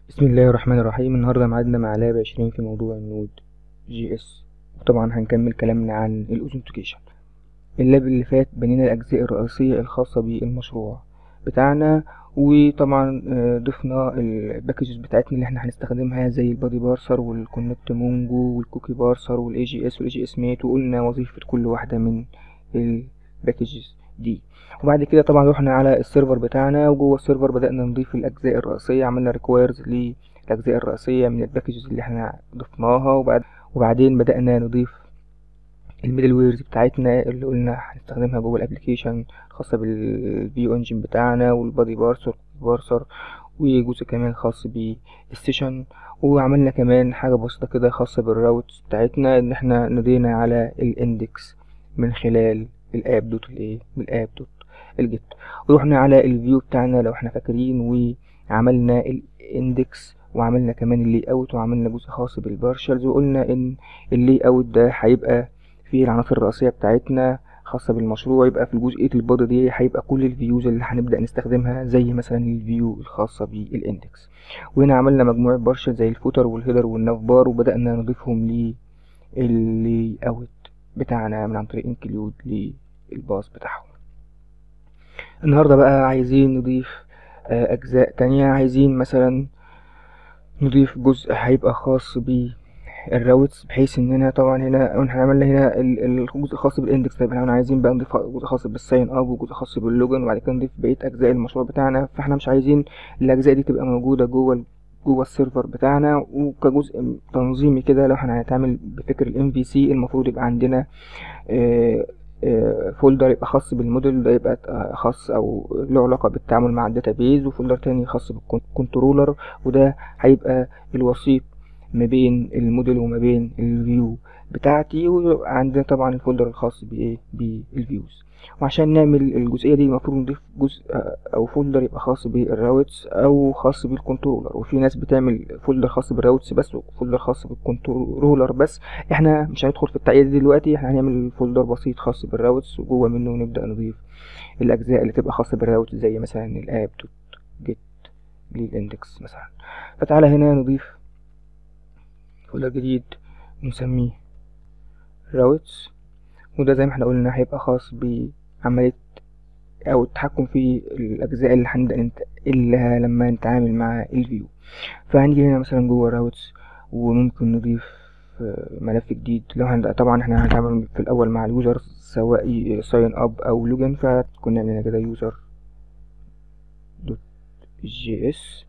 بسم الله الرحمن الرحيم النهاردة معادنا مع لاب عشرين في موضوع النود جي اس وطبعا هنكمل كلامنا عن الاوثنتيكيشن اللاب اللي فات بنينا الأجزاء الرئيسية الخاصة بالمشروع بتاعنا وطبعا آه، ضفنا الباكجز بتاعتنا اللي احنا هنستخدمها زي البادي بارسر والكونكت مونجو والكوكي بارسر والاي جي اس والاي جي اس ميت وقلنا وظيفة كل واحدة من الباكجز دي وبعد كده طبعا رحنا على السيرفر بتاعنا وجوه السيرفر بدأنا نضيف الأجزاء الرئيسية عملنا ريكوايرز للأجزاء الرئيسية من الباكجز اللي احنا ضفناها وبعد وبعدين بدأنا نضيف الميدل ويرز بتاعتنا اللي قلنا هنستخدمها جوه الابليكيشن الخاصة بالفيو انجن بتاعنا والبادي بارسر بارسر وجزء كمان خاص بالسيشن وعملنا كمان حاجة بسيطة كده خاصة بالراوتس بتاعتنا ان احنا نضينا على الاندكس من خلال الاب دوت الايه من الاب دوت الجيت ورحنا على الفيو بتاعنا لو احنا فاكرين وعملنا الاندكس وعملنا كمان اللي اوت وعملنا جزء خاص بالبارشلز وقلنا ان اللي اوت ده هيبقى فيه العناصر الرئيسيه بتاعتنا خاصه بالمشروع يبقى في الجزئيه البادي دي هيبقى كل الفيوز اللي هنبدا نستخدمها زي مثلا الفيو الخاصه بالاندكس وهنا عملنا مجموعه بارشل زي الفوتر والهيدر والناف بار وبدانا نضيفهم للي اوت بتاعنا من عن طريق انكلود للباص بتاعهم النهاردة بقى عايزين نضيف آه، أجزاء تانية عايزين مثلا نضيف جزء هيبقى خاص بالراوتس بحيث اننا طبعا هنا احنا عملنا هنا ال- الجزء الخاص بالاندكس طيب احنا عايزين بقى نضيف جزء خاص بالساين اب وجزء خاص باللوجن وبعد كده نضيف بقية اجزاء المشروع بتاعنا فاحنا مش عايزين الاجزاء دي تبقى موجودة جوه ال- جوه السيرفر بتاعنا وكجزء تنظيمي كده لو احنا هنتعامل بفكر الام في سي المفروض يبقى عندنا آه، آه، فولدر يبقى خاص بالموديل ده يبقى آه، خاص او له علاقة بالتعامل مع الداتابيز وفولدر تاني خاص بالكنترولر وده هيبقى الوسيط ما بين الموديل وما بين الفيو بتاعتي وعندنا طبعا الفولدر الخاص بايه بالفيوز وعشان نعمل الجزئية دي المفروض نضيف جزء آه، او فولدر يبقى خاص بالراوتس او خاص بالكنترولر وفي ناس بتعمل فولدر خاص بالراوتس بس وفولدر خاص بالكنترولر بس احنا مش هندخل في التعقيد دي دلوقتي احنا هنعمل فولدر بسيط خاص بالراوتس وجوه منه نبدأ نضيف الأجزاء اللي تبقى خاصة بالراوتس زي مثلا الاب دوت جيت للاندكس مثلا فتعالى هنا نضيف فولدر جديد نسميه راوتس وده زي ما احنا قلنا هيبقى خاص بعملية أو التحكم في الأجزاء اللي هنبدأ ننتقلها لما نتعامل مع الفيو فهنيجي هنا مثلا جوه راوتس وممكن نضيف آه، ملف جديد لو هن... طبعا احنا هنتعامل في الأول مع اليوزر سواء ساين اب أو لوجن فكنا نعمل كده يوزر دوت جي اس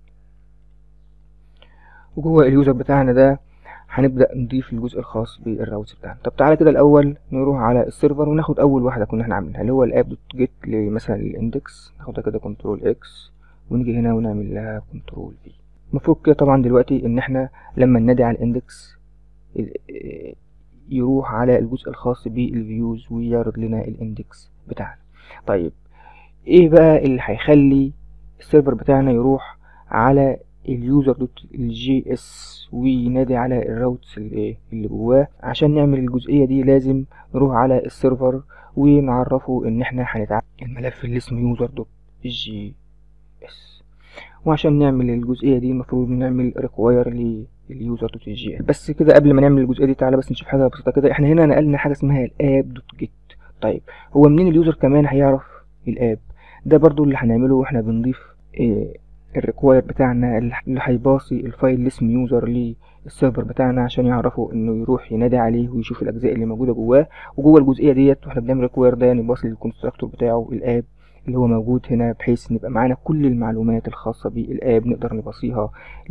وجوه اليوزر بتاعنا ده هنبدأ نضيف الجزء الخاص بالراوتس بتاعنا طب تعالى كده الأول نروح على السيرفر وناخد أول واحدة كنا احنا عاملينها اللي هو الاب دوت جيت مثلا الاندكس ناخدها كده كنترول اكس ونيجي هنا ونعمل لها كنترول في المفروض كده طبعا دلوقتي ان احنا لما ننادي على الاندكس ال- آه، يروح على الجزء الخاص بالفيوز ويعرض لنا الاندكس بتاعنا طيب ايه بقى اللي هيخلي السيرفر بتاعنا يروح على اليوزر دوت الجي اس وينادي على الراوتس اللي اللي جواه عشان نعمل الجزئية دي لازم نروح على السيرفر ونعرفه ان احنا هنتعامل الملف اللي اسمه يوزر دوت جي اس وعشان نعمل الجزئية دي المفروض نعمل ريكواير لليوزر دوت جي اس بس كده قبل ما نعمل الجزئية دي تعالى بس نشوف حاجة بسيطة كده احنا هنا نقلنا حاجة اسمها الاب دوت جيت طيب هو منين اليوزر كمان هيعرف الاب ده برضو اللي هنعمله واحنا بنضيف إيه الريكواير بتاعنا اللي هيباصي الفايل اللي اسمه يوزر للسيرفر بتاعنا عشان يعرفوا انه يروح ينادي عليه ويشوف الاجزاء اللي موجوده جواه وجوه الجزئيه ديت واحنا بنعمل ريكواير ده نباصي للكونستراكتور بتاعه الاب اللي هو موجود هنا بحيث نبقى معانا كل المعلومات الخاصه بالاب نقدر نباصيها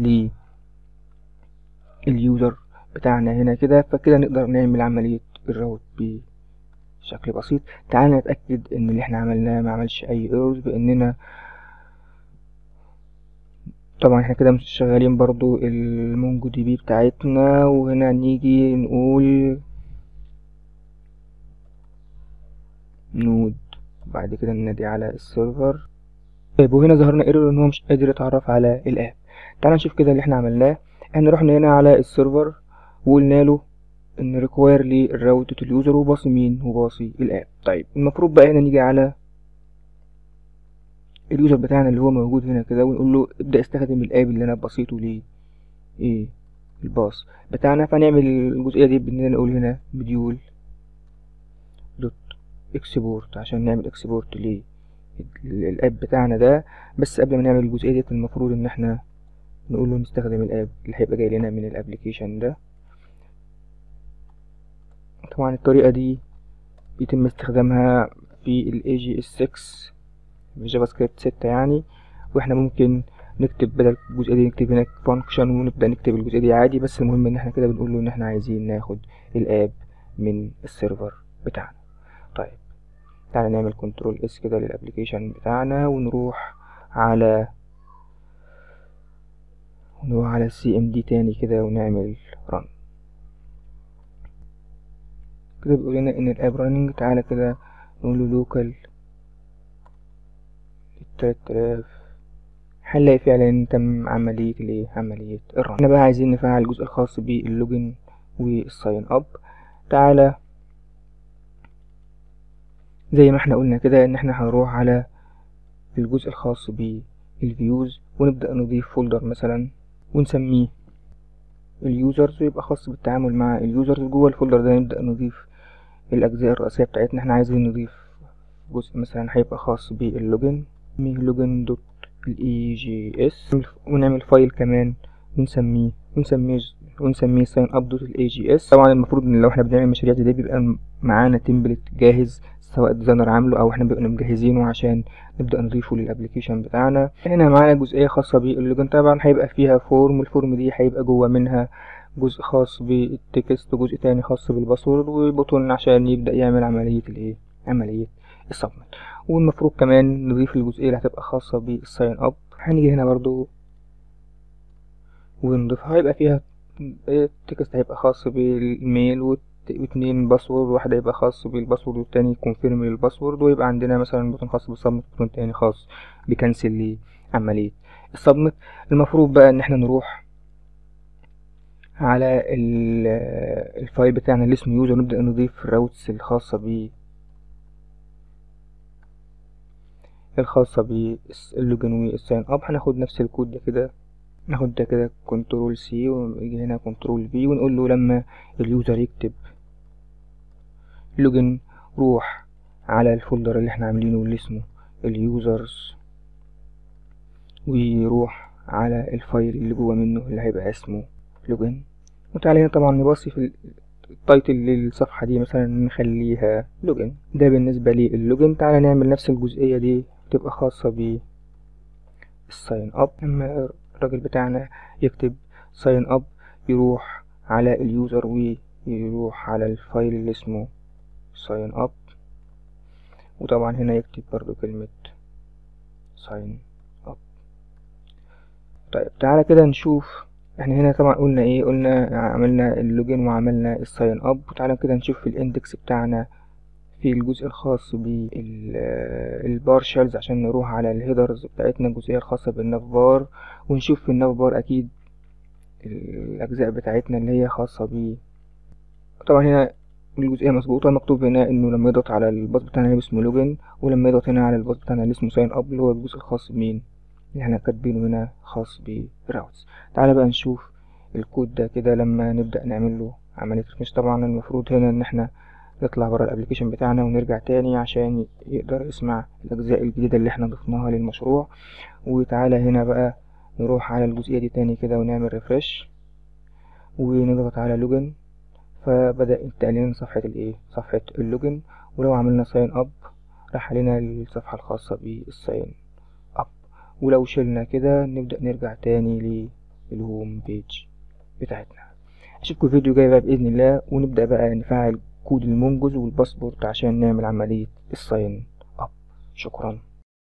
لليوزر بتاعنا هنا كده فكده نقدر نعمل عمليه الراوت بشكل بسيط تعالى نتاكد ان اللي احنا عملناه ما عملش اي ايرورز باننا طبعا احنا كده مش شغالين برضو المونجو دي بي بتاعتنا وهنا نيجي نقول نود بعد كده ننادي على السيرفر طيب وهنا ظهرنا ايرور ان هو مش قادر يتعرف على الاب تعال نشوف كده اللي احنا عملناه احنا رحنا هنا على السيرفر وقلنا له ان ريكواير للراوت اليوزر وباصي مين وباصي الاب طيب المفروض بقى هنا نيجي على اليوزر بتاعنا اللي هو موجود هنا كده ونقول له ابدأ استخدم الاب اللي انا بسيطه ليه ايه الباص بتاعنا فنعمل الجزئية دي باننا نقول هنا مديول دوت اكسبورت عشان نعمل اكسبورت ليه الاب بتاعنا ده بس قبل ما نعمل الجزئية دي المفروض ان احنا نقول له نستخدم الاب اللي هيبقى جاي لنا من الابليكيشن ده طبعا الطريقة دي بيتم استخدامها في ال AGS6 جافا سكريبت 6 يعني واحنا ممكن نكتب بدل الجزئية دي نكتب هناك فانكشن ونبدأ نكتب الجزئية دي عادي بس المهم ان احنا كده بنقول له ان احنا عايزين ناخد الاب من السيرفر بتاعنا طيب تعالى نعمل كنترول اس كده للابليكيشن بتاعنا ونروح على ونروح على السي ام دي تاني كده ونعمل رن كده بيقول لنا ان الاب راننج تعالى كده نقول له لوكال تلات آلاف هنلاقي فعلا تم عملية الايه عملية الرن احنا بقى عايزين نفعل الجزء الخاص باللوجن والساين اب تعالى زي ما احنا قلنا كده ان احنا هنروح على الجزء الخاص بالفيوز ونبدأ نضيف فولدر مثلا ونسميه اليوزرز ويبقى خاص بالتعامل مع اليوزرز جوه الفولدر ده نبدأ نضيف الأجزاء الرئيسية بتاعتنا احنا عايزين نضيف جزء مثلا هيبقى خاص باللوجن نسميه لوجن دوت الاي جي اس ونعمل فايل كمان ونسميه ونسميه ونسميه ساين اب دوت الاي جي اس طبعا المفروض ان لو احنا بنعمل مشاريع زي دي بيبقى معانا تمبلت جاهز سواء ديزاينر عامله او احنا بنبقى مجهزينه عشان نبدا نضيفه للابلكيشن بتاعنا هنا معانا جزئيه خاصه باللوجن طبعا هيبقى فيها فورم الفورم دي هيبقى جوه منها جزء خاص بالتكست وجزء تاني خاص بالباسورد وبوتون عشان يبدا يعمل عمليه الايه عمليه السبمت والمفروض كمان نضيف الجزئيه اللي هتبقى خاصه بالساين اب هنيجي هنا برضو ونضيفها هيبقى فيها التكست هيبقى خاص بالميل واتنين باسورد واحد هيبقى خاص بالباسورد والتاني كونفيرم للباسورد ويبقى عندنا مثلا بوتون خاص بالسبمت بوتون تاني خاص بكنسل لعملية السبمت المفروض بقى ان احنا نروح على الفايل بتاعنا اللي اسمه يوزر نبدأ نضيف الراوتس الخاصة ب الخاصة باللوجن والساين اب هناخد نفس الكود ده كده ناخد ده كده كنترول سي ويجي هنا كنترول في ونقول له لما اليوزر يكتب لوجن روح على الفولدر اللي احنا عاملينه اللي اسمه اليوزرز ويروح على الفايل اللي جوه منه اللي هيبقى اسمه لوجن وتعالى هنا طبعا نبصي في التايتل للصفحة دي مثلا نخليها لوجن ده بالنسبة للوجن تعالى نعمل نفس الجزئية دي تبقى خاصة ب الساين اب اما الراجل بتاعنا يكتب ساين اب يروح على اليوزر ويروح على الفايل اللي اسمه ساين اب وطبعا هنا يكتب برضو كلمة ساين اب طيب تعالى كده نشوف احنا هنا طبعا قلنا ايه قلنا عملنا اللوجين وعملنا الساين اب وتعالى كده نشوف في الاندكس بتاعنا في الجزء الخاص بالبارشلز عشان نروح على الهيدرز بتاعتنا الجزئية الخاصة بالناف بار ونشوف في الناف بار اكيد الاجزاء بتاعتنا اللي هي خاصة ب طبعا هنا الجزئية مظبوطة مكتوب هنا انه لما يضغط على الباص بتاعنا اللي اسمه لوجن ولما يضغط هنا على الباص بتاعنا اللي اسمه ساين اب اللي هو الجزء الخاص بمين اللي احنا كاتبينه هنا خاص براوتس تعالى بقى نشوف الكود ده كده لما نبدأ نعمل له عملية مش طبعا المفروض هنا ان احنا نطلع برا الابليكيشن بتاعنا ونرجع تاني عشان يقدر يسمع الاجزاء الجديدة اللي احنا ضفناها للمشروع وتعالى هنا بقى نروح على الجزئية دي تاني كده ونعمل ريفرش ونضغط على لوجن فبدأ ينتقل لنا صفحة الايه صفحة اللوجن ولو عملنا ساين اب راح علينا الصفحة الخاصة بالساين اب ولو شلنا كده نبدأ نرجع تاني للهوم بيج بتاعتنا اشوفكم فيديو جاي بقى بإذن الله ونبدأ بقى نفعل كود المنجز والباسبورت عشان نعمل عملية الساين اب شكرا